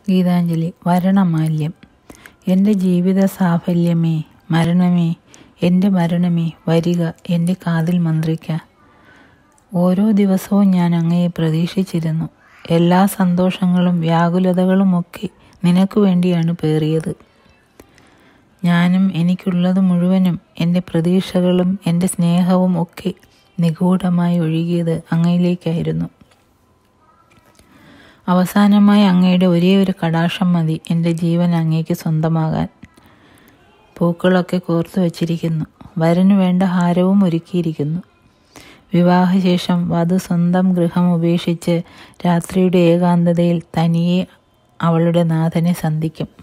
ഗീതാഞ്ജലി വരണമാല്യം എൻ്റെ ജീവിത സാഫല്യമേ മരണമേ എൻ്റെ മരണമേ വരിക എൻ്റെ കാതിൽ മന്ത്രിക്ക ഓരോ ദിവസവും ഞാൻ അങ്ങയെ പ്രതീക്ഷിച്ചിരുന്നു എല്ലാ സന്തോഷങ്ങളും വ്യാകുലതകളുമൊക്കെ നിനക്ക് വേണ്ടിയാണ് പേറിയത് ഞാനും എനിക്കുള്ളത് മുഴുവനും എൻ്റെ പ്രതീക്ഷകളും എൻ്റെ സ്നേഹവും ഒക്കെ നിഗൂഢമായി ഒഴുകിയത് അങ്ങയിലേക്കായിരുന്നു അവസാനമായി അങ്ങയുടെ ഒരേ ഒരു കടാക്ഷം മതി എൻ്റെ ജീവൻ അങ്ങേക്ക് സ്വന്തമാകാൻ പൂക്കളൊക്കെ കോർത്തു വച്ചിരിക്കുന്നു വരനു വേണ്ട ഹാരവും ഒരുക്കിയിരിക്കുന്നു വിവാഹശേഷം വധു സ്വന്തം ഗൃഹം ഉപേക്ഷിച്ച് രാത്രിയുടെ ഏകാന്തതയിൽ തനിയെ അവളുടെ നാഥനെ സന്ധിക്കും